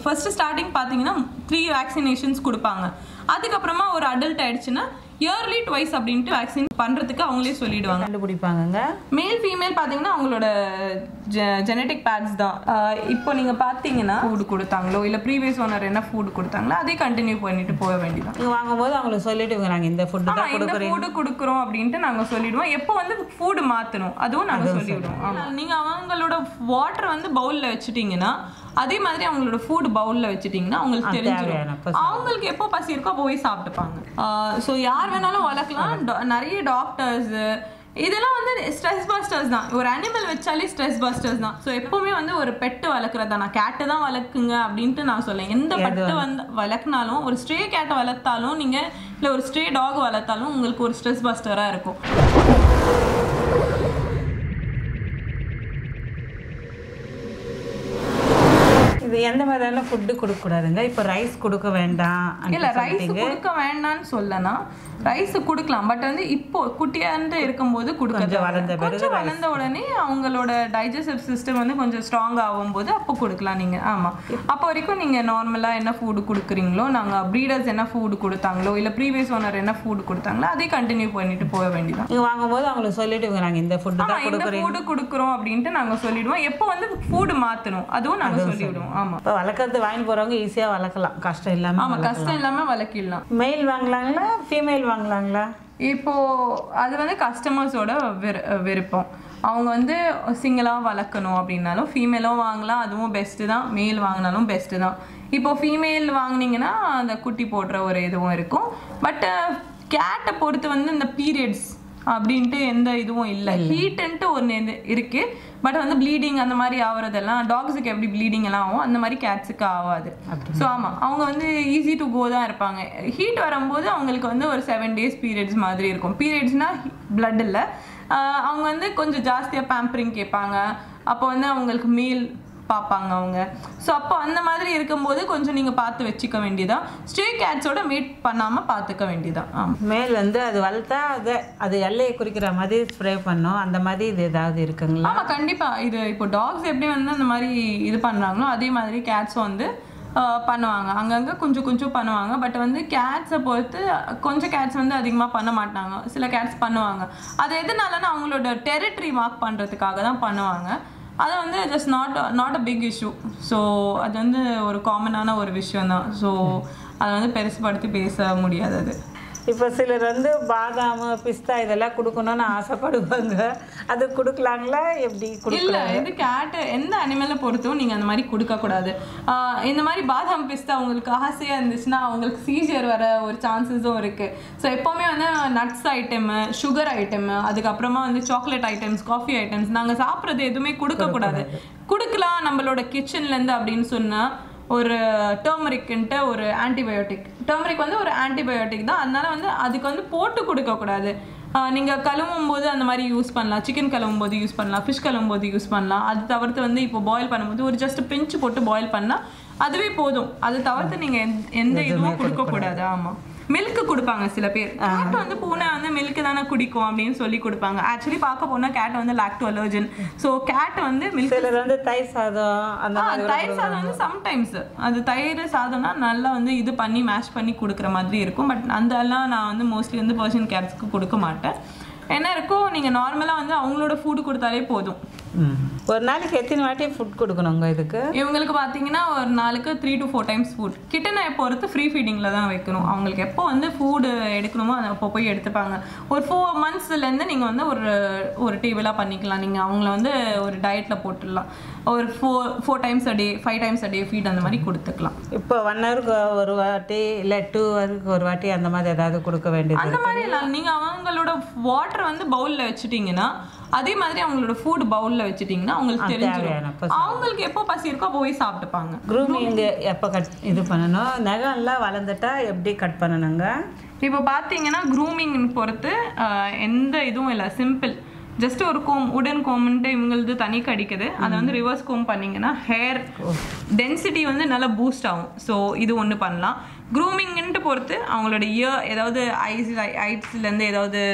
First starting பார்த்தீங்கன்னா three vaccinations கொடுப்பாங்க அதுக்கப்புறமா ஒரு அடல்ட் ஆயிடுச்சுன்னா இயர்லி ட்வைஸ் அப்படின்ட்டு வேக்சின் பண்ணுறதுக்கு அவங்களே சொல்லிடுவாங்க கண்டுபிடிப்பாங்கங்க மேல் ஃபீமேல் பார்த்தீங்கன்னா அவங்களோட ஜெனட்டிக் பேட்ஸ் தான் ஆஹ் இப்போ நீங்கள் பார்த்தீங்கன்னா ஃபுட் கொடுத்தாங்களோ இல்லை ப்ரீவியஸ் ஓனர் என்ன ஃபுட் கொடுத்தாங்களோ அதே கண்டினியூ பண்ணிட்டு போக வேண்டியதான் நீங்கள் வாங்கும்போது அவங்களுக்கு சொல்லிடுங்க நாங்கள் இந்த ஃபுட்டு ஆமா தான் இந்த கொடுக்குறீங்க ஃபுட் கொடுக்குறோம் அப்படின்ட்டு நாங்க சொல்லிடுவோம் எப்போ வந்து ஃபுட் மாத்தணும் அதுவும் நாங்க சொல்லிடுவோம் ஆமா நீங்க அவங்களோட வாட்டர் வந்து பவுல்ல வச்சுட்டீங்கன்னா அதே மாதிரி அவங்களோட ஃபுட் பவுல்ல வச்சுட்டீங்கன்னா அவங்களுக்கு தேவையான தெரிஞ்சிடும் பசி. அவங்களுக்கு எப்போ பசி இருக்கோ அப்போ போய் சாப்பிட்டுப்பாங்க ஸோ யார் வேணாலும் வளர்க்கலாம் டா- நிறைய டாக்டர்ஸ் இதெல்லாம் வந்து ஸ்ட்ரெஸ் பஸ்டர்ஸ் தான் ஒரு அனிமல் வச்சாலே ஸ்ட்ரெஸ் பஸ்டர்ஸ் தான் ஸோ எப்பவுமே வந்து ஒரு பெட்டு வளர்க்குறதா நான் கேட்டு தான் வளர்க்குங்க அப்படின்ட்டு நான் சொல்லேன் எந்த பெட்டு வந்து வளர்க்குனாலும் ஒரு ஸ்ட்ரே கேட்டை வளர்த்தாலும் நீங்க இல்லை ஒரு ஸ்ட்ரே டாக் வளர்த்தாலும் உங்களுக்கு ஒரு ஸ்ட்ரெஸ் பஸ்டராக இருக்கும் இது எந்த மாதிரியான ஃபுட்டு கொடுக்கக்கூடாதுங்க இப்போ ரைஸ் கொடுக்க வேண்டாம் இல்ல ரைஸ் கொடுக்க வேண்டாம்னு சொல்லனா ரைஸ் கொடுக்கலாம் பட் வந்து இப்போ குட்டியாண்டு இருக்கும்போது கொடுக்க கொஞ்சம் வளர்ந்த பிறகு கொஞ்சம் வளர்ந்த உடனே அவங்களோட டைஜஸ்டிவ் சிஸ்டம் வந்து கொஞ்சம் ஸ்ட்ராங் ஆகும்போது அப்போ கொடுக்கலாம் நீங்க ஆமா அப்போ வரைக்கும் நீங்க நார்மலா என்ன ஃபுட் கொடுக்குறீங்களோ நாங்க ப்ரீடர்ஸ் என்ன ஃபுட் கொடுத்தாங்களோ இல்ல ப்ரீவியஸ் ஓனர் என்ன ஃபுட் கொடுத்தாங்களோ அதே கண்டினியூ பண்ணிட்டு போக வேண்டியதான் நீங்கள் வாங்கும்போது அவங்களுக்கு சொல்லிடுங்க நாங்கள் இந்த ஃபுட்டு ஆமா தான் இந்த கொடுக்குறீங்க ஃபுட் கொடுக்குறோம் அப்படின்ட்டு நாங்க சொல்லிடுவோம் எப்போ வந்து ஃபுட் மாத்தணும் அதுவும் நாங்க சொல்லிடுவோம் ஆமா இப்போ வளர்க்குறது வாங்கி போகிறவங்க ஈஸியாக வளர்க்கலாம் கஷ்டம் இல்லாமல் ஆமா கஷ்டம் இல்லாம வளர்க்கிடலாம் மெயில் வாங்கலாங்களா ஃபீமேல் வாங்கலாங்களா இப்போ அது வந்து கஸ்டமர்ஸோட விரு விருப்பம் அவங்க வந்து சிங்கிளாக வளர்க்கணும் அப்படின்னாலும் ஃபீமேலும் வாங்கலாம் அதுவும் பெஸ்ட்டு தான் மேல் வாங்கினாலும் பெஸ்ட்டு தான் இப்போ ஃபீமேல் வாங்குனீங்கன்னா அந்த குட்டி போடுற ஒரு இதுவும் இருக்கும் பட் கேட்டை பொறுத்து வந்து இந்த பீரியட்ஸ் அப்படின்ட்டு எந்த இதுவும் இல்லை ஹீட்டுன்ட்டு ஒன்று இது இருக்கு பட் வந்து ப்ளீடிங் அந்த மாதிரி ஆகுறதெல்லாம் டாக்ஸுக்கு எப்படி ப்ளீடிங் எல்லாம் ஆகும் அந்த மாதிரி கேட்ஸுக்கு ஆகாது ஸோ ஆமாம் அவங்க வந்து ஈஸி டு கோ தான் இருப்பாங்க ஹீட் வரும்போது அவங்களுக்கு வந்து ஒரு செவன் டேஸ் பீரியட்ஸ் மாதிரி இருக்கும் பீரியட்ஸ்னா பிளட் இல்லை அவங்க வந்து கொஞ்சம் ஜாஸ்தியாக பேம்பரிங் கேட்பாங்க அப்போ வந்து அவங்களுக்கு மீல் பார்ப்பாங்க அவங்க ஸோ அப்போ அந்த மாதிரி இருக்கும்போது கொஞ்சம் நீங்கள் பார்த்து வச்சுக்க வேண்டியதான் ஸ்ட்ரே கேட்ஸோட மீட் பண்ணாமல் பார்த்துக்க வேண்டியதான் ஆமாம் மேல் வந்து அது வளர்த்தா அதை அது எல்லையை குறிக்கிற மாதிரி ஸ்ப்ரே பண்ணோம் அந்த மாதிரி இது ஏதாவது இருக்குங்களா ஆமா கண்டிப்பா இது இப்போ டாக்ஸ் எப்படி வந்து அந்த மாதிரி இது பண்றாங்களோ அதே மாதிரி கேட்ஸும் வந்து ஆஹ், பண்ணுவாங்க அங்கங்க கொஞ்சம் கொஞ்சம் பண்ணுவாங்க பட் வந்து கேட்ஸை பொறுத்து கொஞ்சம் கேட்ஸ் வந்து அதிகமாக பண்ண மாட்டாங்க சில கேட்ஸ் பண்ணுவாங்க அது எதனாலன்னா அவங்களோட டெரிட்டரி மார்க் பண்ணுறதுக்காக தான் பண்ணுவாங்க அது வந்து just not not a big issue so அது வந்து ஒரு காமனான ஒரு விஷயம் தான் ஸோ அதை வந்து பெருசுபடுத்தி பேச முடியாது அது இப்போ சிலர் வந்து பாதாம் பிஸ்தா இதெல்லாம் கொடுக்கணும்னு ஆசைப்படுவாங்க அது கொடுக்கலாங்களா எப்படி கொடு இல்ல இது கேட் எந்த அனிமலை பொறுத்தும் நீங்க அந்த மாதிரி கொடுக்க கூடாது ஆஹ் இந்த மாதிரி பாதாம் பிஸ்தா உங்களுக்கு ஆசையா இருந்துச்சுன்னா அவங்களுக்கு சீஜர் வர ஒரு சான்சஸும் இருக்கு ஸோ எப்பவுமே வந்து நட்ஸ் ஐட்டம் சுகர் ஐட்டம் அதுக்கப்புறமா வந்து சாக்லேட் ஐட்டம்ஸ் காஃபி ஐட்டம்ஸ் நாங்க சாப்பிட்றது எதுவுமே கொடுக்க கூடாது கொடுக்கலாம் நம்மளோட கிச்சன்ல இருந்து அப்படின்னு சொன்னா ஒரு டர்மரிக்ன்ட்டு ஒரு ஆன்டிபயோட்டிக் டர்மரிக் வந்து ஒரு ஆன்டிபயோட்டிக் தான் அதனால வந்து அதுக்கு வந்து போட்டு கொடுக்கக்கூடாது நீங்கள் கழுவும் போது அந்த மாதிரி யூஸ் பண்ணலாம் சிக்கன் கழுவும் போது யூஸ் பண்ணலாம் ஃபிஷ் கழுவும் போது யூஸ் பண்ணலாம் அது தவிர்த்து வந்து இப்போ பாயில் பண்ணும்போது ஒரு ஜஸ்ட் பிஞ்சு போட்டு பாயில் பண்ணால் அதுவே போதும் அது தவிர்த்து நீங்கள் எந்த இதுவும் கொடுக்கக்கூடாது ஆமாம் மில்க் கொடுப்பாங்க சில பேர் கேட் வந்து பூனை வந்து மில்க் தானே குடிக்கும் அப்படின்னு சொல்லி கொடுப்பாங்க ஆக்சுவலி பார்க்க போனா கேட் வந்து லாக்டோ அலர்ஜன் ஸோ கேட் வந்து மில்க் சிலர் வந்து தயிர் சாதம் அந்த ஆ, மாதிரி தயிர் சாதம் வந்து சம்டைம்ஸ் அது தயிர் சாதம்னா நல்லா வந்து இது பண்ணி மேஷ் பண்ணி கொடுக்குற மாதிரி இருக்கும் பட் அந்த எல்லாம் நான் வந்து மோஸ்ட்லி வந்து பர்ஷியன் கேட்ஸ்க்கு கொடுக்க மாட்டேன் என்ன இருக்கோ நீங்கள் நார்மலாக வந்து அவங்களோட ஃபுட் கொடுத்தாலே போதும் ம். ஒரு நாளைக்கு எத்தனை வாட்டி ஃபுட் கொடுக்கணுங்க இதுக்கு இவங்களுக்கு பார்த்தீங்கன்னா ஒரு நாளுக்கு three to four times food கிட்டனை பொறுத்து ஃப்ரீ ஃபீடிங்கில் தான் வைக்கணும் அவங்களுக்கு எப்போ வந்து ஃபுட் எடுக்கணுமோ அதை அப்போ போய் எடுத்துப்பாங்க ஒரு ஃபோர் மந்த்ஸ்லேருந்து நீங்கள் வந்து ஒரு ஒரு டேபிளாக பண்ணிக்கலாம் நீங்கள் அவங்கள வந்து ஒரு டயட்டில் போட்டுடலாம் ஒரு four four times a day five times a day feed அந்த மாதிரி கொடுத்துக்கலாம் இப்போ ஒன் ஹவருக்கு ஒரு வாட்டி இல்லை டூ ஹவருக்கு ஒரு வாட்டி அந்த மாதிரி ஏதாவது கொடுக்க வேண்டியது அந்த மாதிரி இல்லை நீங்கள் அவங்களோட வாட்டர் வந்து பவுலில் வச்சுட்டீங்கன்னா அதே மாதிரி அவங்களோட ஃபுட் பவுலில் வச்சுட்டிங்கன்னா அவங்களுக்கு தேவையான தெரிஞ்சிடும் பசி. அவங்களுக்கு எப்போ பசி இருக்கோ அப்போ போய் சாப்பிட்டுப்பாங்க க்ரூமிங் எப்போ கட் இது பண்ணணும் நகம்லாம் வளர்ந்துட்டா எப்படி கட் பண்ணணுங்க இப்போ பார்த்தீங்கன்னா க்ரூமிங் பொறுத்து ஆஹ், எந்த இதுவும் இல்லை சிம்பிள் ஜஸ்ட் ஒரு கோம் உடன் கோம்ன்ட்டு இவங்களது தனி கடிக்குது அதை வந்து ரிவர்ஸ் கோம் பண்ணீங்கன்னா ஹேர் டென்சிட்டி வந்து நல்லா பூஸ்ட் ஆகும் ஸோ இது ஒன்று பண்ணலாம் க்ரூமிங்ன்ட்டு பொறுத்து அவங்களோட இயர் ஏதாவது ஐஸ் ஐட்ஸ்லேருந்து ஏதாவது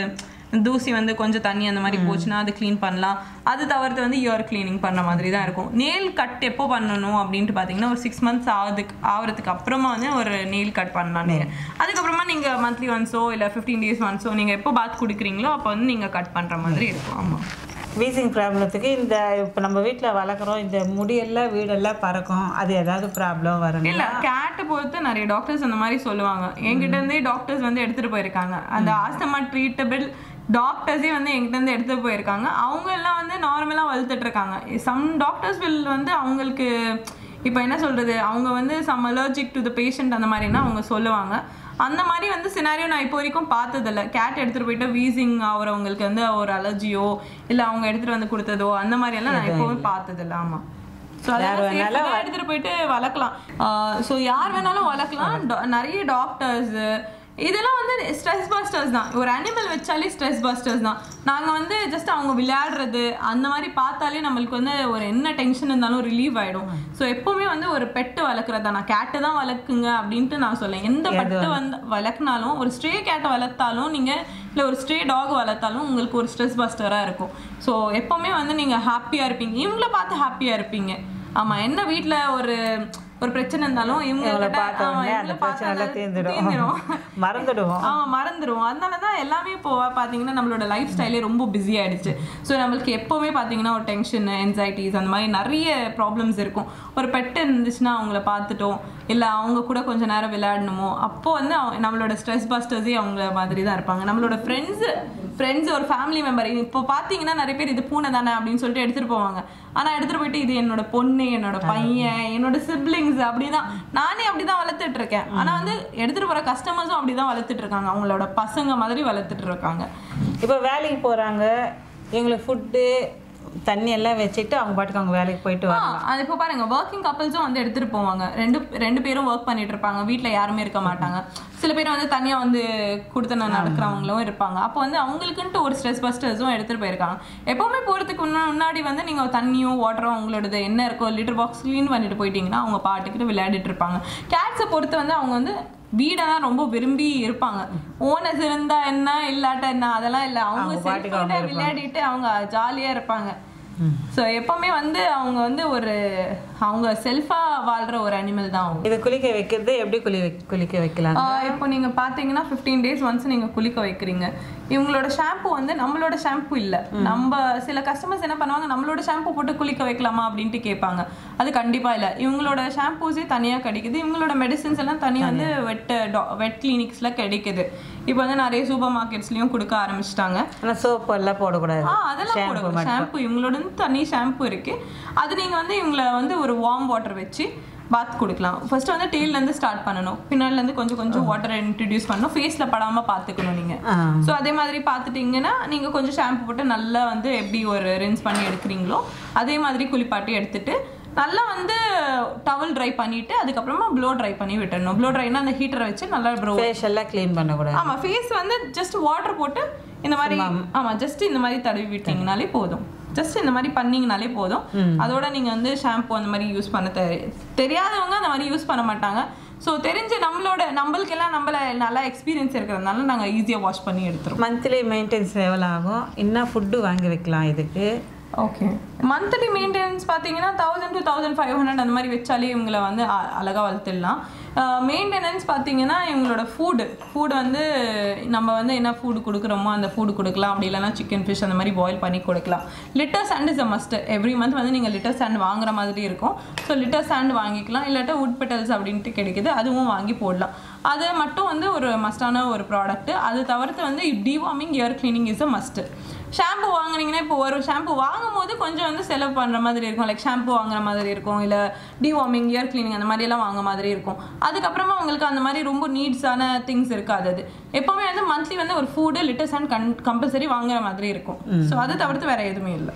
தூசி வந்து கொஞ்சம் தண்ணி அந்த மாதிரி போச்சுன்னா அது க்ளீன் பண்ணலாம் அது தவிர்த்து வந்து இயர் க்ளீனிங் பண்ண மாதிரி தான் இருக்கும் நெயில் கட் எப்போ பண்ணணும் அப்படின்ட்டு பார்த்தீங்கன்னா ஒரு சிக்ஸ் மந்த்ஸ் ஆகுதுக்கு ஆகிறதுக்கு அப்புறமா வந்து ஒரு நெயில் கட் பண்ணலாம் நீங்கள் அதுக்கப்புறமா நீங்கள் மந்த்லி ஒன்ஸோ இல்லை ஃபிஃப்டீன் டேஸ் ஒன்ஸோ நீங்கள் எப்போ பாத் குடிக்கிறீங்களோ அப்போ வந்து நீங்கள் கட் பண்ணுற மாதிரி இருக்கும் ஆமாம் வீசிங் ப்ராப்ளத்துக்கு இந்த இப்போ நம்ம வீட்டில் வளர்க்குறோம் இந்த முடியெல்லாம் வீடெல்லாம் பறக்கும் அது ஏதாவது ப்ராப்ளம் வரும் இல்ல கேட்டை பொறுத்து நிறைய டாக்டர்ஸ் அந்த மாதிரி சொல்லுவாங்க என்கிட்ட இருந்தே டாக்டர்ஸ் வந்து எடுத்துட்டு போயிருக்காங்க அந்த ஆஸ்தமா ட்ரீட்டபிள் டாக்டர்ஸே வந்து என்கிட்ட இருந்து எடுத்துட்டு போயிருக்காங்க அவங்க எல்லாம் வந்து நார்மலா வளர்த்துட்டு இருக்காங்க சம் டாக்டர்ஸ் வில் வந்து அவங்களுக்கு இப்போ என்ன சொல்றது அவங்க வந்து some allergic to the patient அந்த மாதிரினா அவங்க சொல்லுவாங்க அந்த மாதிரி வந்து சினாரியோ நான் இப்போ வரைக்கும் பார்த்ததில்ல கேட் எடுத்துட்டு போயிட்டு வீசிங் ஆகுறவங்களுக்கு வந்து ஒரு அலர்ஜியோ இல்லை அவங்க எடுத்துட்டு வந்து கொடுத்ததோ அந்த மாதிரி எல்லாம் நான் எப்போவும் பார்த்ததில்ல ஆமா ஸோ அதெல்லாம் safely-ஆ எடுத்துட்டு போயிட்டு வளர்க்கலாம் ஸோ யார் வேணாலும் வளர்க்கலாம் Do- நிறைய டாக்டர்ஸ் இதெல்லாம் வந்து ஸ்ட்ரெஸ் பஸ்டர்ஸ் தான் ஒரு அனிமல் வச்சாலே ஸ்ட்ரெஸ் பஸ்டர்ஸ் தான் நாங்கள் வந்து ஜஸ்ட் அவங்க விளையாடுறது அந்த மாதிரி பார்த்தாலே நம்மளுக்கு வந்து ஒரு என்ன டென்ஷன் இருந்தாலும் ரிலீவ் ஆயிடும் ஸோ எப்பவுமே வந்து ஒரு பெட்டு வளர்க்குறதா நான் கேட்டு தான் வளர்க்குங்க அப்படின்ட்டு நான் சொல்லேன் எந்த பெட்டு வந்து வளர்க்குனாலும் ஒரு ஸ்ட்ரே கேட்டை வளர்த்தாலும் நீங்கள் இல்லை ஒரு ஸ்ட்ரே டாக் வளர்த்தாலும் உங்களுக்கு ஒரு ஸ்ட்ரெஸ் பஸ்டராக இருக்கும் ஸோ எப்பவுமே வந்து நீங்கள் ஹாப்பியாக இருப்பீங்க இவங்கள பார்த்து ஹாப்பியாக இருப்பீங்க ஆமாம் என்ன வீட்டில் ஒரு ஒரு பிரச்சனை இருந்தாலும் இவங்க இவங்களை கிட்ட- பார்த்த ஆமா, உடனே இவங்கள அந்த பார்த்தா பிரச்சனை எல்லாம் அது தீர்ந்துடும் தீர்ந்துடும். மறந்துடுவோம் ஆ மறந்துடும் அதனால தான் எல்லாமே இப்போ பார்த்தீங்கன்னா நம்மளோட லைஃப் ஸ்டைலே ரொம்ப பிஸி ஆயிடுச்சு ஸோ நம்மளுக்கு எப்போவுமே பார்த்தீங்கன்னா ஒரு டென்ஷன் என்சைட்டிஸ் அந்த மாதிரி நிறைய ப்ராப்ளம்ஸ் இருக்கும் ஒரு பெட்டு இருந்துச்சுன்னா அவங்கள பார்த்துட்டோம் இல்லை அவங்க கூட கொஞ்ச நேரம் விளையாடணுமோ அப்போ வந்து அவங்க- நம்மளோட ஸ்ட்ரெஸ் பஸ்டர்ஸே அவங்க மாதிரி தான் இருப்பாங்க நம்மளோட ஃப்ரெண்ட்ஸு ஃப்ரெண்ட்ஸ் ஒரு ஃபேமிலி மெம்பர் இப்போ பார்த்தீங்கன்னா நிறைய பேர் இது பூனை தானே அப்படின்னு சொல்லிட்டு எடுத்துகிட்டு போவாங்க ஆனால் எடுத்துகிட்டு போயிட்டு இது என்னோட பொண்ணு என்னோட பையன் என்னோட சிப்ளிங்ஸ் அப்படிதான் நானே அப்படிதான் வளர்த்துட்டு இருக்கேன் ஆனா வந்து எடுத்துட்டு போற கஸ்டமர்ஸும் அப்படிதான் வளர்த்துட்டு இருக்காங்க அவங்களோட பசங்க மாதிரி வளர்த்துட்டு இருக்காங்க இப்போ வேலைக்கு போகிறாங்க எங்களுக்கு ஃபுட்டு தண்ணி எல்லாம் வச்சுட்டு அவங்க பாட்டுக்கு அவங்க வேலைக்கு போயிட்டு ஆ, வராங்க அது இப்போ பாருங்க ஒர்க்கிங் கப்பல்ஸும் வந்து எடுத்துட்டு போவாங்க ரெண்டு ரெண்டு பேரும் ஒர்க் பண்ணிட்டு இருப்பாங்க வீட்ல யாருமே இருக்க மாட்டாங்க சில பேர் வந்து தனியா வந்து கொடுத்து நடக்கிறவங்களும் இருப்பாங்க அப்போ வந்து அவங்களுக்குன்ட்டு ஒரு ஸ்ட்ரெஸ் பஸ்டர்ஸும் எடுத்துட்டு போயிருக்காங்க எப்பவுமே போறதுக்கு முன்னா- முன்னாடி வந்து நீங்க தண்ணியோ வாட்டரோ அவங்களோடது என்ன இருக்கோ லிட்டர் பாக்ஸ் க்ளீன் பண்ணிட்டு போயிட்டீங்கன்னா அவங்க பாட்டுக்கிட்டு விளையாடிட்டு இருப்பாங்க கேட்ஸை பொறுத்து வந்து அவங்க வந்து வீடெல்லாம் ரொம்ப விரும்பி இருப்பாங்க ஓனர்ஸ் இருந்தா என்ன இல்லாட்டா என்ன அதெல்லாம் இல்ல அவங்க அவங்க பாட்டுக்கு செல்ஃபோட அவங்க விளையாடிட்டு அவங்க ஜாலியா இருப்பாங்க ஸோ எப்பவுமே வந்து அவங்க வந்து ஒரு அவங்க செல்ஃபா வாழ்ற ஒரு அனிமல் தான் அவங்க இதை குளிக்க வைக்கிறது எப்படி குளி வை- குளிக்க வைக்கலாம் ஆஹ் இப்போ நீங்க பாத்தீங்கன்னா 15 டேஸ் ஒன்ஸ் நீங்க குளிக்க வைக்கிறீங்க இவங்களோட ஷாம்பு வந்து நம்மளோட ஷாம்பு இல்ல நம்ம சில கஸ்டமர்ஸ் என்ன பண்ணுவாங்க நம்மளோட ஷாம்பு போட்டு குளிக்க வைக்கலாமா அப்படின்ட்டு கேட்பாங்க அது கண்டிப்பா இல்ல இவங்களோட ஷாம்பூஸே தனியா கிடைக்குது இவங்களோட மெடிசின்ஸ் எல்லாம் தனியா வந்து வெட் வெட் கிளினிக்ஸ்ல கிடைக்குது இப்போ வந்து நிறைய சூப்பர் மார்க்கெட்ஸ்லயும் கொடுக்க ஆரம்பிச்சிட்டாங்க ஆனால் சோப்பு எல்லாம் போடக்கூடாது ஆ அதெல்லாம் போடுங்க ஷாம்பு இவங்களோட வந்து தனி ஷாம்பு இருக்கு அது நீங்க வந்து இவங்கள வந்து ஒரு வார்ம் வாட்டர் வச்சு பாத் கொடுக்கலாம் ஃபர்ஸ்ட் வந்து டெய்ல இருந்து ஸ்டார்ட் பண்ணணும் பின்னாடில இருந்து கொஞ்சம் கொஞ்சம் வாட்டரை இன்ட்ரடியூஸ் பண்ணணும் ஃபேஸ்ல படாம பாத்துக்கணும் நீங்க ஆ ஸோ அதே மாதிரி பார்த்துட்டிங்கன்னா நீங்கள் கொஞ்சம் ஷாம்பு போட்டு நல்லா வந்து எப்படி ஒரு ரின்ஸ் பண்ணி எடுக்கிறீங்களோ அதே மாதிரி குளிப்பாட்டி எடுத்துட்டு நல்லா வந்து டவல் ட்ரை பண்ணிட்டு அதுக்கப்புறமா ப்ளோ ட்ரை பண்ணி விட்டுறணும் ப்ளோ ட்ரைனா அந்த ஹீட்டரை வச்சு நல்லா ப்ரோ ஃபேஸ் எல்லாம் க்ளீன் பண்ணக்கூடாது ஆமா ஃபேஸ் வந்து ஜஸ்ட் வாட்டர் போட்டு இந்த மாதிரி ஆமா ஜஸ்ட் இந்த மாதிரி தடவி விட்டீங்கனாலே போதும் ஜஸ்ட் இந்த மாதிரி பண்ணீங்கனாலே போதும் அதோட நீங்க வந்து ஷாம்பு அந்த மாதிரி யூஸ் பண்ண தெரி தெரியாதவங்க அந்த மாதிரி யூஸ் பண்ண மாட்டாங்க ஸோ தெரிஞ்ச நம்மளோட நம்மளுக்கெல்லாம் நம்மள நல்லா எக்ஸ்பீரியன்ஸ் இருக்கிறதுனால நாங்க ஈஸியா வாஷ் பண்ணி எடுத்துருவோம் மந்த்லி மெயின்டெனன்ஸ் எவ்வளோ ஆகும் என்ன ஃபுட்டு வாங்கி வைக்கலாம் இதுக்கு ஓகே மந்த்லி மெயின்டெனன்ஸ் பார்த்தீங்கன்னா thousand to thousand five hundred அந்த மாதிரி வச்சாலே இவங்களை வந்து அ- அழகா வளர்த்துடலாம் மெயின்டெனன்ஸ் பார்த்தீங்கன்னா இவங்களோட ஃபுட் ஃபுட் வந்து நம்ம வந்து என்ன ஃபுட் கொடுக்குறோமோ அந்த ஃபுட் கொடுக்கலாம் அப்படி இல்லைன்னா சிக்கன் ஃபிஷ் அந்த மாதிரி பாயில் பண்ணி கொடுக்கலாம் litter sand is a must every month வந்து நீங்கள் லிட்டர் சாண்ட் வாங்குற மாதிரி இருக்கும் ஸோ லிட்டர் சாண்ட் வாங்கிக்கலாம் இல்லாட்டா உட் பெட்டல்ஸ் அப்படின்ட்டு கிடைக்குது அதுவும் வாங்கி போடலாம் அது மட்டும் வந்து ஒரு மஸ்டான ஒரு ப்ராடக்ட் அது தவிர்த்து வந்து deworming ear cleaning is a must shampoo வாங்குனீங்கன்னா இப்போ ஒரு ஷாம்பு வாங்கும் போது கொஞ்சம் வந்து செலவு பண்ணுற மாதிரி இருக்கும் லைக் ஷாம்பு வாங்குற மாதிரி இருக்கும் இல்லை டிவார்மிங் இயர் கிளீனிங் அந்த மாதிரி எல்லாம் வாங்க மாதிரி இருக்கும் அதுக்கப்புறமா உங்களுக்கு அந்த மாதிரி ரொம்ப நீட்ஸான திங்ஸ் இருக்காது அது எப்பவுமே வந்து மந்த்லி வந்து ஒரு food litters and can compulsory வாங்குற மாதிரி இருக்கும் ஸோ அதை தவிர்த்து வேற எதுவுமே இல்லை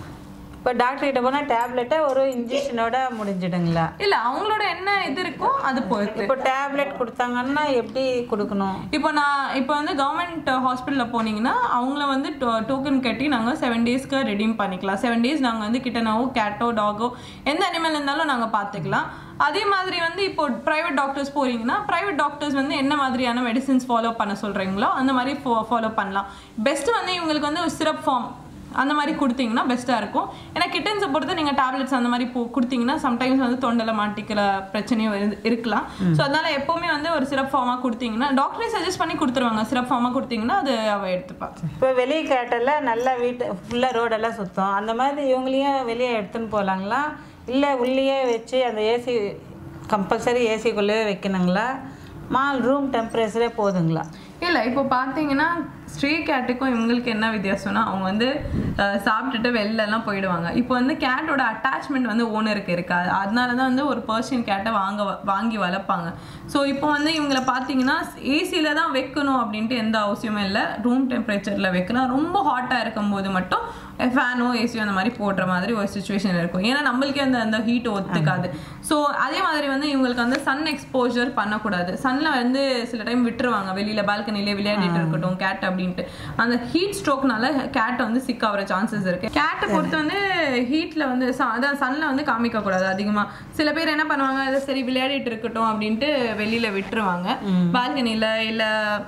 இப்போ டாக்டர் கிட்ட போனால் டேப்லெட்டை ஒரு இன்ஜெக்ஷனோட முடிஞ்சிடுங்களா இல்லை அவங்களோட என்ன இது இருக்கோ அது பொறுத்து இப்போ டேப்லெட் கொடுத்தாங்கன்னா எப்படி கொடுக்கணும் இப்போ நான் இப்போ வந்து கவர்மெண்ட் ஹாஸ்பிட்டலில் போனீங்கன்னா அவங்கள வந்து டோக்கன் கட்டி நாங்கள் செவன் டேஸ்க்கு ரெடீம் பண்ணிக்கலாம் செவன் டேஸ் நாங்கள் வந்து கிட்டனாவோ கேட்டோ டாகோ எந்த அனிமல் இருந்தாலும் நாங்கள் பார்த்துக்கலாம் அதே மாதிரி வந்து இப்போ ப்ரைவேட் டாக்டர்ஸ் போறீங்கன்னா ப்ரைவேட் டாக்டர்ஸ் வந்து என்ன மாதிரியான மெடிசின்ஸ் ஃபாலோ பண்ண சொல்றீங்களோ அந்த மாதிரி ஃபாலோ பண்ணலாம் பெஸ்ட் வந்து இவங்களுக்கு வந்து ஒரு சிரப் ஃபார்ம் அந்த மாதிரி கொடுத்தீங்கன்னா பெஸ்ட்டாக இருக்கும் ஏன்னா கிட்டன்ஸை பொறுத்து நீங்கள் டேப்லெட்ஸ் அந்த மாதிரி போ கொடுத்தீங்கன்னா சம்டைம்ஸ் வந்து தொண்டையில் மாட்டிக்கிற பிரச்சனையும் இரு- இருக்கலாம் ஸோ அதனால எப்போவுமே வந்து ஒரு சிரப் ஃபார்மாக கொடுத்தீங்கன்னா டாக்டரே சஜஸ்ட் பண்ணி கொடுத்துருவாங்க சிரப் ஃபார்மாக கொடுத்தீங்கன்னா அது அவள் எடுத்துப்பா இப்போ வெளியே கேட்டெல்லாம் நல்லா வீட்டு ஃபுல்லாக ரோடெல்லாம் சுத்தம் அந்த மாதிரி இவங்களையும் வெளியே எடுத்துன்னு போகலாங்களா இல்லை உள்ளேயே வச்சு அந்த ஏசி கம்பல்சரி ஏசிக்குள்ளேயே வைக்கணுங்களா மால் ரூம் டெம்பரேச்சரே போதுங்களா இல்லை இப்போ பார்த்தீங்கன்னா ஸ்ட்ரீ கேட்டுக்கும் இவங்களுக்கு என்ன வித்தியாசம்னா அவங்க வந்து அஹ், சாப்பிட்டுட்டு வெளிலலாம் போயிடுவாங்க இப்போ வந்து கேட்டோட அட்டாச்மெண்ட் வந்து ஓனருக்கு இருக்காது அதனால தான் வந்து ஒரு பர்ஷியன் கேட்டை வாங்க வ- வாங்கி வளர்ப்பாங்க ஸோ இப்போ வந்து இவங்களை பார்த்தீங்கன்னா ஏசியில் தான் வைக்கணும் அப்படின்ட்டு எந்த அவசியமும் இல்லை ரூம் டெம்பரேச்சரில் வைக்கலாம் ரொம்ப ஹாட்டாக இருக்கும்போது மட்டும் ஃபேனோ ஏசியோ அந்த மாதிரி போடுற மாதிரி ஒரு சுச்சுவேஷன் இருக்கும் ஏன்னா நம்மளுக்கே அந்த அந்த ஹீட் ஒத்துக்காது ஸோ அதே மாதிரி வந்து இவங்களுக்கு வந்து சன் எக்ஸ்போஜர் பண்ணக்கூடாது சன்னில் வந்து சில டைம் விட்டுருவாங்க வெளியில் பால்கனிலே விளையாடிட்டு இருக்கட்டும் கேட் அப்படின்ட்டு அந்த ஹீட் ஸ்ட்ரோக்னால கேட் வந்து சிக் ஆகிற சான்சஸ் இருக்கு கேட்டை பொறுத்து வந்து ஹீட்டில் வந்து ச- அதான் சன்னில் வந்து காமிக்கக்கூடாது அதிகமாக சில பேர் என்ன பண்ணுவாங்க அதை சரி விளையாடிட்டு இருக்கட்டும் அப்படின்ட்டு வெளியில் விட்டுருவாங்க பால்கனியில் இல்லை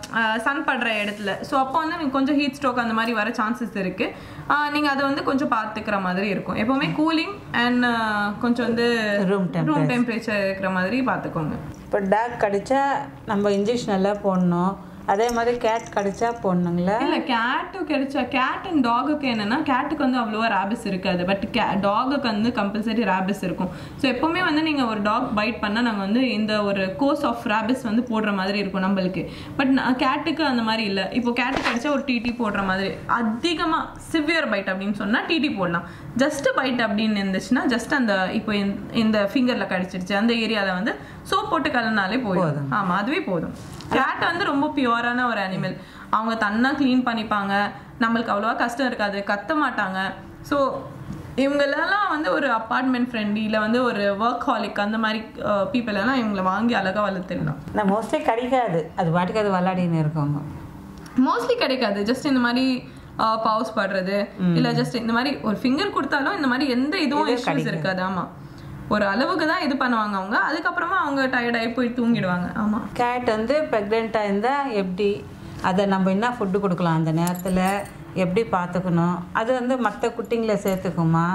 சன் படுற இடத்துல ஸோ அப்போ வந்து எனக்கு கொஞ்சம் ஹீட் ஸ்ட்ரோக் அந்த மாதிரி வர சான்சஸ் இருக்கு ஆஹ் நீங்க அதை வந்து கொஞ்சம் பார்த்துக்கிற மாதிரி இருக்கும் எப்பவுமே கூலிங் அண்ட் கொஞ்சம் வந்து Room ரூம் டெம்பரேச்சர் இருக்கிற மாதிரி பார்த்துக்கோங்க இப்போ டாக் கடிச்சா நம்ம இன்ஜெக்ஷன் எல்லாம் போடணும் அதே மாதிரி கேட் கடிச்சா போடணுங்களா இல்ல கேட்டு கிடைச்சா கேட் அண்ட் டாகுக்கு என்னன்னா கேட்டுக்கு வந்து அவ்வளோவா ரேபிஸ் இருக்காது பட் கே டாகுக்கு வந்து கம்பல்சரி ரேபிஸ் இருக்கும் ஸோ எப்பவுமே வந்து நீங்க ஒரு டாக் பைட் பண்ணா நாங்க வந்து இந்த ஒரு கோர்ஸ் ஆஃப் ரேபிஸ் வந்து போடுற மாதிரி இருக்கும் நம்மளுக்கு பட் கேட்டுக்கு அந்த மாதிரி இல்ல இப்போ கேட்டு கிடைச்சா ஒரு டிடி போடுற மாதிரி அதிகமா சிவியர் பைட் அப்படின்னு சொன்னா டிடி போடலாம் ஜஸ்ட் பைட் அப்படின்னு இருந்துச்சுன்னா ஜஸ்ட் அந்த இப்போ இந்த- இந்த ஃபிங்கர்ல கடிச்சிருச்சு அந்த ஏரியால வந்து சோப் போட்டு கலனாலே போதும் ஆமா அதுவே போதும் கேட் வந்து ரொம்ப பியூரான ஒரு அனிமல் அவங்க தன்னா க்ளீன் பண்ணிப்பாங்க நம்மளுக்கு அவ்வளோவா கஷ்டம் இருக்காது கத்த மாட்டாங்க ஸோ இவங்களெல்லாம் வந்து ஒரு அப்பார்ட்மெண்ட் ஃப்ரெண்ட் இல்லை வந்து ஒரு ஒர்க் ஹாலிக் அந்த மாதிரி பீப்புள் எல்லாம் இவங்களை வாங்கி அழகாக வளர்த்துடலாம் நான் மோஸ்ட்லி கடிக்காது அது பாட்டுக்கு அது விளாடின்னு இருக்கோங்க மோஸ்ட்லி கிடைக்காது ஜஸ்ட் இந்த மாதிரி பவுஸ் படுறது இல்ல ஜஸ்ட் இந்த மாதிரி ஒரு ஃபிங்கர் கொடுத்தாலும் இந்த மாதிரி எந்த இதுவும் இஷ்யூஸ் இருக்காது ஆமா ஒரு அளவுக்கு தான் இது பண்ணுவாங்க அவங்க அதுக்கப்புறமா அவங்க டயர்டாகி போய் தூங்கிடுவாங்க ஆமா கேட் வந்து ப்ரெக்னெண்ட்டாக இருந்தால் எப்படி அதை நம்ம என்ன ஃபுட்டு கொடுக்கலாம் அந்த நேரத்தில் எப்படி பார்த்துக்கணும் அது வந்து மற்ற குட்டிங்களை சேர்த்துக்குமா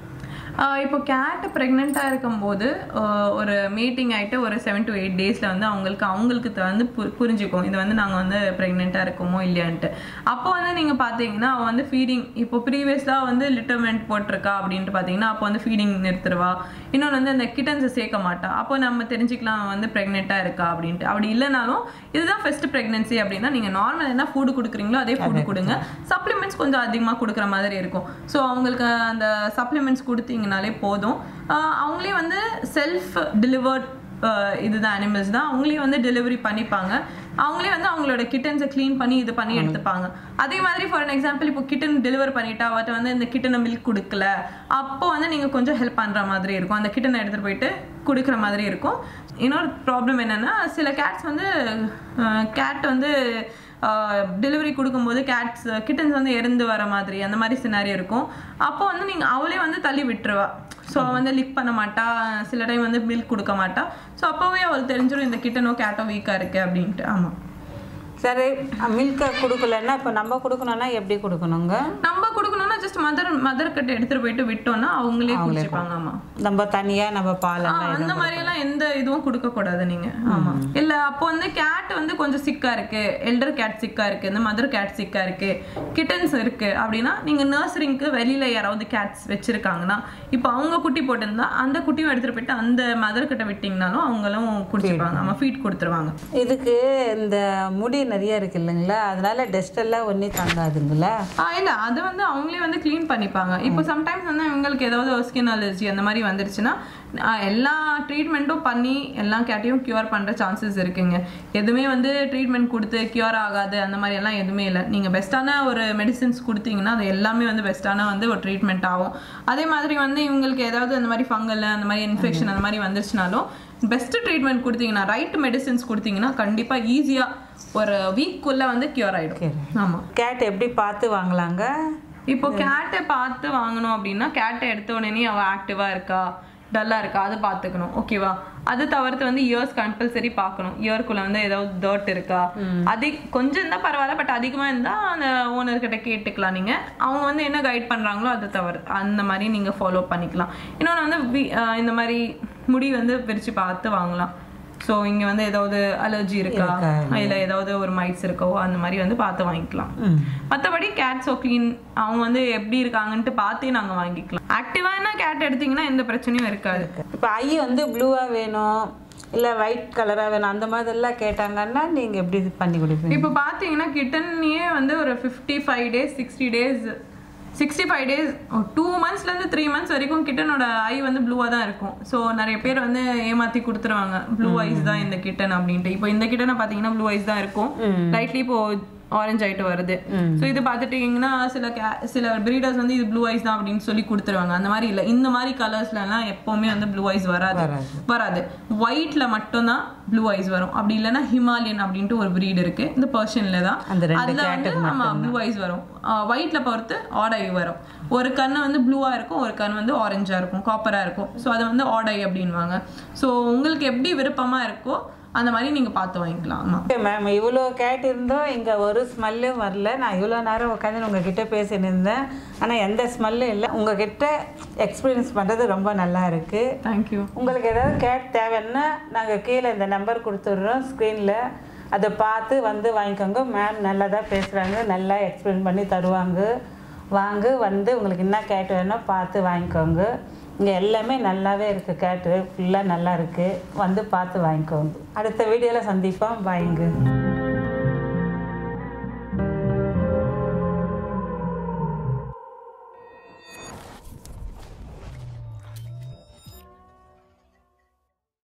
ஆஹ் இப்போ கேட் ப்ரெக்னெண்ட்டாக இருக்கும்போது ஆஹ் ஒரு மீட்டிங் ஆகிட்டு ஒரு செவன் டு எயிட் டேஸில் வந்து அவங்களுக்கு அவங்களுக்கு த- வந்து பு புரிஞ்சுக்கும் இது வந்து நாங்கள் வந்து ப்ரெக்னெண்ட்டாக இருக்கோமோ இல்லையான்ட்டு அப்போ வந்து நீங்கள் பார்த்தீங்கன்னா அவள் வந்து ஃபீடிங் இப்போ ப்ரீவியஸாக வந்து லிட்டர்மெண்ட் போட்டிருக்கா அப்படின்ட்டு பார்த்தீங்கன்னா அப்போ வந்து ஃபீடிங் நிறுத்துருவா இன்னொன்று வந்து அந்த கிட்டன்ஸை சேர்க்க மாட்டா அப்போ நம்ம தெரிஞ்சுக்கலாம் அவ வந்து ப்ரெக்னெண்ட்டாக இருக்கா அப்படின்ட்டு அப்படி இல்லைனாலும் இதுதான் ஃபர்ஸ்ட் ப்ரெக்னென்சி அப்படின்னா நீங்கள் நார்மல் என்ன ஃபுட்டு கொடுக்குறீங்களோ அதே ஃபுட்டு கொடுங்க சப்ளிமெண்ட்ஸ் கொஞ்சம் அதிகமாக கொடுக்குற மாதிரி இருக்கும் ஸோ அவங்களுக்கு அந்த சப்ளிமெண்ட்ஸ் கொடுத்தீங்கனாலே போதும் ஆஹ் அவங்களே வந்து செல்ஃப் டெலிவர்ட் இதுதான் அனிமல்ஸ் தான் அவங்களே வந்து டெலிவரி பண்ணிப்பாங்க அவங்களே வந்து அவங்களோட கிட்டன்ஸை க்ளீன் பண்ணி இது பண்ணி எடுத்துப்பாங்க அதே மாதிரி ஃபார் an எக்ஸாம்பிள் இப்போ கிட்டன் டெலிவர் பண்ணிட்டா அவட்ட வந்து இந்த கிட்டனை மில்க் கொடுக்கல அப்போ வந்து நீங்கள் கொஞ்சம் ஹெல்ப் பண்ணுற மாதிரி இருக்கும் அந்த கிட்டனை எடுத்துகிட்டு போயிட்டு கொடுக்குற மாதிரி இருக்கும் இன்னொரு ப்ராப்ளம் என்னன்னா சில கேட்ஸ் வந்து கேட் வந்து டெலிவரி கொடுக்கும்போது கேட்ஸ் கிட்டன்ஸ் வந்து இறந்து வர மாதிரி அந்த மாதிரி சினாரி இருக்கும் அப்போ வந்து நீங்கள் அவளே வந்து தள்ளி விட்டுருவா ஸோ வந்து லிக் பண்ண மாட்டா சில டைம் வந்து மில்க் கொடுக்க மாட்டா ஸோ அப்போவே அவளுக்கு தெரிஞ்சிடும் இந்த கிட்டனோ கேட்டோ வீக்காக இருக்கு அப்படின்ட்டு ஆமாம் சரி மில்கை கொடுக்கலன்னா இப்போ நம்ம கொடுக்கணும்னா எப்படி கொடுக்கணுங்க நம்ம கொடுக்கணும்னா ஜஸ்ட் மதர் மதர் கிட்ட எடுத்துட்டு போயிட்டு விட்டோம்னா அவங்களே குடிச்சுப்பாங்க ஆமா நம்ம தனியாக நம்ம பால் ஆ, அந்த மாதிரி எல்லாம் எந்த இதுவும் கொடுக்க கூடாது நீங்க ஆமா இல்ல அப்போ வந்து கேட் வந்து கொஞ்சம் சிக்கா இருக்கு எல்டர் கேட் சிக்கா இருக்கு இந்த மதர் கேட் சிக்கா இருக்கு கிட்டன்ஸ் இருக்கு அப்படின்னா நீங்க நர்சரிங்க்கு வெளியில யாராவது கேட்ஸ் வச்சிருக்காங்கன்னா இப்போ அவங்க குட்டி போட்டிருந்தா அந்த குட்டியும் எடுத்துட்டு போயிட்டு அந்த மதர் கிட்ட விட்டீங்கனாலும் அவங்களும் குடிச்சுப்பாங்க ஆமா ஃபீட் கொடுத்துருவாங்க இதுக்கு இந்த முடி நிறைய இருக்கு இல்லைங்களா அதனால டஸ்ட் எல்லாம் ஒன்றும் தங்காதுங்களா ஆ இல்ல அது வந்து அவங்களே வந்து க்ளீன் பண்ணிப்பாங்க இப்போ சம்டைம்ஸ் வந்து இவங்களுக்கு ஏதாவது ஒரு ஸ்கின் அலர்ஜி அந்த மாதிரி வந்துருச்சுன்னா ஆ, எல்லா ட்ரீட்மெண்ட்டும் பண்ணி எல்லா கேட்டையும் க்யூர் பண்ற சான்சஸ் இருக்குங்க எதுவுமே வந்து ட்ரீட்மெண்ட் கொடுத்து க்யூர் ஆகாது அந்த மாதிரி எல்லாம் எதுவுமே இல்லை நீங்க பெஸ்ட்டான ஒரு மெடிசின்ஸ் கொடுத்தீங்கன்னா அது எல்லாமே வந்து பெஸ்ட்டான வந்து ஒரு ட்ரீட்மெண்ட் ஆகும் அதே மாதிரி வந்து இவங்களுக்கு ஏதாவது அந்த மாதிரி ஃபங்கல் அந்த மாதிரி இன்ஃபெக்ஷன் அந்த மாதிரி வந்துருச்சுனாலும் பெஸ்ட் ட்ரீட்மெண்ட் கொடுத்தீங்கன்னா ரைட் மெடிசின்ஸ் கொடுத்தீங்கன்னா கண்டிப்பா ஈஸியா ஒரு வீக்குள்ள வந்து க்யூர் ஆயிடும் ஆமா கேட் எப்படி பார்த்து வாங்கலாங்க இப்போ கேட்டை பார்த்து வாங்கணும் அப்படின்னா கேட்டை எடுத்த உடனே அவ ஆக்டிவா இருக்கா டல்லாக இருக்கா அது பார்த்துக்கணும் ஓகேவா அது தவிர்த்து வந்து இயர்ஸ் கம்பல்சரி பார்க்கணும் இயர்க்குள்ள வந்து ஏதாவது டர்ட் இருக்கா அதிக கொஞ்சம் இருந்தால் பரவாயில்ல பட் அதிகமாக இருந்தால் அந்த ஓனர்கிட்ட கேட்டுக்கலாம் நீங்கள் அவங்க வந்து என்ன கைட் பண்ணுறாங்களோ அது தவிர அந்த மாதிரி நீங்கள் ஃபாலோ பண்ணிக்கலாம் இன்னொன்று வந்து வி- ஆஹ் இந்த மாதிரி முடி வந்து பிரித்து பார்த்து வாங்கலாம் ஸோ இங்கே வந்து ஏதாவது அலர்ஜி இருக்கா இல்லை ஏதாவது ஒரு மைட்ஸ் இருக்கோ அந்த மாதிரி வந்து பார்த்து வாங்கிக்கலாம் மற்றபடி கேட் ஸோ க்ளீன் அவங்க வந்து எப்படி இருக்காங்கன்ட்டு பார்த்தே நாங்கள் வாங்கிக்கலாம் ஆக்டிவான கேட் எடுத்தீங்கன்னா எந்த பிரச்சனையும் இருக்காது இப்போ ஐ வந்து ப்ளூவாக வேணும் இல்லை ஒயிட் கலராக வேணும் அந்த மாதிரிலாம் கேட்டாங்கன்னா நீங்கள் எப்படி பண்ணி கொடுப்பீங்க இப்போ பார்த்தீங்கன்னா கிட்டன்லயே வந்து ஒரு fifty five days sixty days sixty five days two மந்த்ஸ்லேருந்து த்ரீ மந்த்ஸ் வரைக்கும் கிட்டனோட ஐ வந்து ப்ளூவாக தான் இருக்கும் ஸோ நிறைய பேர் வந்து ஏமாற்றி கொடுத்துருவாங்க ப்ளூ ஐஸ் தான் இந்த கிட்டன் அப்படின்ட்டு இப்போ இந்த கிட்டனை பார்த்தீங்கன்னா ப்ளூ ஐஸ் தான் இருக்கும் லைட்லி இப்போ ஆரஞ்சு ஆயிட்டு வருது ஸோ இது பார்த்துட்டீங்கன்னா சில கே சில பிரீடர்ஸ் வந்து இது ப்ளூ ஐஸ் தான் அப்படின்னு சொல்லி கொடுத்துருவாங்க அந்த மாதிரி இல்லை இந்த மாதிரி கலர்ஸ்லலாம் எப்போவுமே வந்து ப்ளூ ஐஸ் வராது வராது ஒயிட்ல மட்டும்தான் ப்ளூ ஐஸ் வரும் அப்படி இல்லைன்னா ஹிமாலயன் அப்படின்ட்டு ஒரு breed இருக்கு இந்த பர்ஷன்ல தான் அந்த ரெண்டு அதுல வந்து ஆமா ப்ளூ ஐஸ் வரும் ஒயிட்ல பொறுத்து ஆட் ஐ வரும் ஒரு கண்ணு வந்து ப்ளூவா இருக்கும் ஒரு கண் வந்து ஆரஞ்சா இருக்கும் காப்பரா இருக்கும் ஸோ அது வந்து ஆட் ஐ அப்படின்வாங்க ஸோ உங்களுக்கு எப்படி விருப்பமா இருக்கோ அந்த மாதிரி நீங்க பார்த்து வாங்கிக்கலாம் ஆமா ஓகே மேம் இவ்வளோ கேட் இருந்தோம் இங்கே ஒரு ஸ்மெல்லும் வரல நான் இவ்வளோ நேரம் உட்காந்து உங்ககிட்ட பேசின்னு இருந்தேன் ஆனால் எந்த ஸ்மெல்லும் இல்லை உங்ககிட்ட எக்ஸ்பீரியன்ஸ் பண்ணுறது ரொம்ப நல்லா இருக்குது தேங்க்யூ உங்களுக்கு ஏதாவது கேட் தேவைன்னா நாங்கள் கீழே இந்த நம்பர் கொடுத்துட்றோம் ஸ்க்ரீனில் அதை பார்த்து வந்து வாங்கிக்கோங்க மேம் நல்லா தான் பேசுகிறாங்க நல்லா எக்ஸ்பிளைன் பண்ணி தருவாங்க வாங்க வந்து உங்களுக்கு என்ன கேட் வேணும் பார்த்து வாங்கிக்கோங்க இங்கே எல்லாமே நல்லாவே இருக்குது கேட்டு ஃபுல்லாக நல்லா இருக்குது வந்து பார்த்து வாங்கிக்கோங்க அடுத்த வீடியோவில் சந்திப்போம் பாய்ங்க